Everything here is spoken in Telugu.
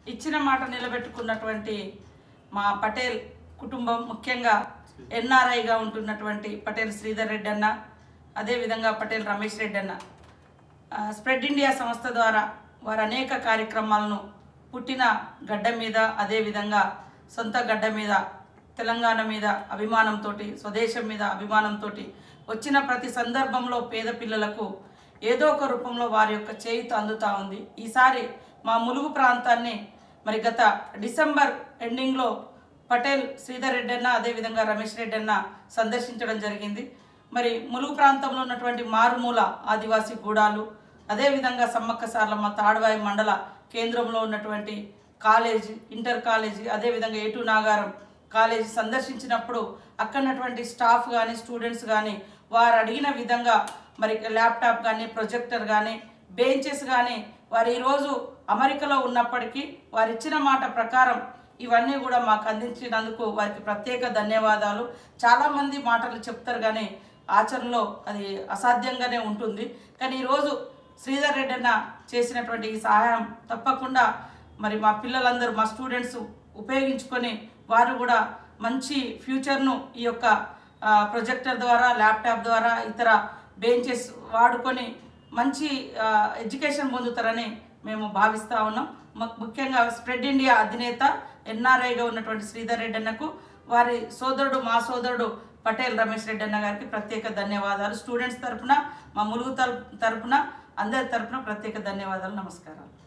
ఇచ్చిన మాట నిలబెట్టుకున్నటువంటి మా పటేల్ కుటుంబం ముఖ్యంగా ఎన్ఆర్ఐగా ఉంటున్నటువంటి పటేల్ శ్రీధర్ రెడ్డి అన్న అదేవిధంగా పటేల్ రమేష్ రెడ్డి అన్న ఆ, స్ప్రెడ్ ఇండియా సంస్థ ద్వారా వారు అనేక కార్యక్రమాలను పుట్టిన గడ్డ మీద అదేవిధంగా సొంత గడ్డ మీద తెలంగాణ మీద అభిమానంతో స్వదేశం మీద అభిమానంతో వచ్చిన ప్రతి సందర్భంలో పేద పిల్లలకు ఏదో ఒక రూపంలో వారి యొక్క చేయుత అందుతూ ఉంది ఈసారి మా ములుగు ప్రాంతాన్ని మరి గత డిసెంబర్ ఎండింగ్లో పటేల్ శ్రీధర్ రెడ్డి అన్న అదేవిధంగా రమేష్ రెడ్డి అన్న సందర్శించడం జరిగింది మరి ములుగు ప్రాంతంలో ఉన్నటువంటి మారుమూల ఆదివాసీ గూడాలు అదేవిధంగా సమ్మక్క సార్లమ్మ తాడ్వాయి మండల కేంద్రంలో ఉన్నటువంటి కాలేజీ ఇంటర్ కాలేజీ అదేవిధంగా ఏటు నాగారం కాలేజీ సందర్శించినప్పుడు అక్కడ ఉన్నటువంటి స్టాఫ్ కానీ స్టూడెంట్స్ కానీ వారు అడిగిన విధంగా మరి ల్యాప్టాప్ కానీ ప్రొజెక్టర్ కానీ బెంచెస్ కానీ వారు ఈరోజు అమెరికాలో ఉన్నప్పటికీ వారు ఇచ్చిన మాట ప్రకారం ఇవన్నీ కూడా మాకు అందించినందుకు వారికి ప్రత్యేక ధన్యవాదాలు చాలామంది మాటలు చెప్తారు కానీ ఆచరణలో అది అసాధ్యంగానే ఉంటుంది కానీ ఈరోజు శ్రీధర్ రెడ్డి అన్న చేసినటువంటి ఈ సహాయం తప్పకుండా మరి మా పిల్లలందరూ మా స్టూడెంట్స్ ఉపయోగించుకొని వారు కూడా మంచి ఫ్యూచర్ను ఈ యొక్క ఆ, ప్రొజెక్టర్ ద్వారా ల్యాప్టాప్ ద్వారా ఇతర బెంచెస్ వాడుకొని మంచి ఆ, ఎడ్యుకేషన్ పొందుతారని మేము భావిస్తూ ఉన్నాం ము- ముఖ్యంగా స్ప్రెడ్ ఇండియా అధినేత ఎన్ఆర్ఐగా ఉన్నటువంటి శ్రీధర్ రెడ్డి అన్నకు వారి సోదరుడు మా సోదరుడు పటేల్ రమేష్ రెడ్డి అన్న గారికి ప్రత్యేక ధన్యవాదాలు స్టూడెంట్స్ తరపున మా ములుగు తరపున అందరి తరపున ప్రత్యేక ధన్యవాదాలు నమస్కారాలు